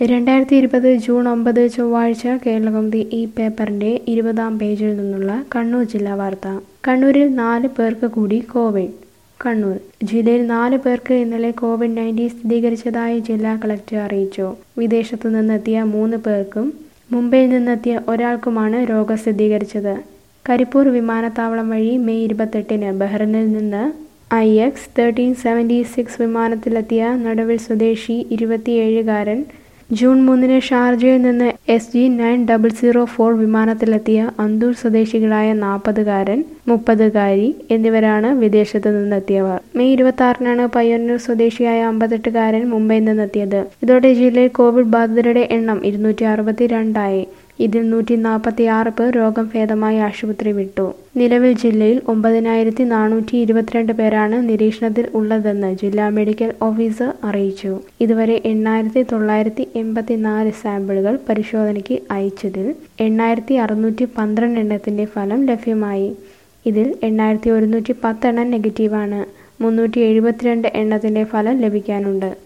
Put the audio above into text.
രണ്ടായിരത്തി ഇരുപത് ജൂൺ ഒമ്പത് ചൊവ്വാഴ്ച കേരളകൗമുദി ഈ പേപ്പറിന്റെ ഇരുപതാം പേജിൽ നിന്നുള്ള കണ്ണൂർ ജില്ലാ വാർത്ത കണ്ണൂരിൽ നാല് പേർക്ക് കൂടി കോവിഡ് കണ്ണൂർ ജില്ലയിൽ നാല് പേർക്ക് ഇന്നലെ കോവിഡ് നയൻറ്റീൻ സ്ഥിരീകരിച്ചതായി ജില്ലാ കളക്ടർ അറിയിച്ചു വിദേശത്തു നിന്നെത്തിയ മൂന്ന് പേർക്കും മുംബൈയിൽ നിന്നെത്തിയ ഒരാൾക്കുമാണ് രോഗം സ്ഥിരീകരിച്ചത് കരിപ്പൂർ വിമാനത്താവളം വഴി മെയ് ഇരുപത്തെട്ടിന് ബഹ്റിനിൽ നിന്ന് I X thirteen seventy six വിമാനത്തിലെത്തിയ നടുവിൽ സ്വദേശി ഇരുപത്തിയേഴുകാരൻ ജൂൺ മൂന്നിന് ഷാർജയിൽ നിന്ന് S G nine double zero four വിമാനത്തിലെത്തിയ അന്തൂർ സ്വദേശികളായ നാൽപ്പതുകാരൻ മുപ്പതുകാരി എന്നിവരാണ് വിദേശത്ത് നിന്നെത്തിയവർ മെയ് ഇരുപത്തി ആറിനാണ് പയ്യന്നൂർ സ്വദേശിയായ അമ്പത്തെട്ടുകാരൻ മുംബൈയിൽ നിന്നെത്തിയത് ഇതോടെ ജില്ലയിൽ കോവിഡ് ബാധിതരുടെ എണ്ണം ഇരുന്നൂറ്റി അറുപത്തി രണ്ടായി ഇതിൽ നൂറ്റി നാൽപ്പത്തി ആറ് പേർ രോഗം ഭേദമായി ആശുപത്രി വിട്ടു നിലവിൽ ജില്ലയിൽ ഒമ്പതിനായിരത്തി നാനൂറ്റി ഇരുപത്തിരണ്ട് പേരാണ് നിരീക്ഷണത്തിൽ ഉള്ളതെന്ന് ജില്ലാ മെഡിക്കൽ ഓഫീസർ അറിയിച്ചു ഇതുവരെ എണ്ണായിരത്തി തൊള്ളായിരത്തി എൺപത്തി നാല് സാമ്പിളുകൾ പരിശോധനയ്ക്ക് അയച്ചതിൽ എണ്ണായിരത്തി അറുന്നൂറ്റി പന്ത്രണ്ട് എണ്ണത്തിന്റെ ഫലം ലഭ്യമായി ഇതിൽ എണ്ണായിരത്തി ഒരുന്നൂറ്റി പത്ത് എണ്ണം നെഗറ്റീവാണ് മുന്നൂറ്റി എഴുപത്തിരണ്ട് എണ്ണത്തിന്റെ ഫലം ലഭിക്കാനുണ്ട്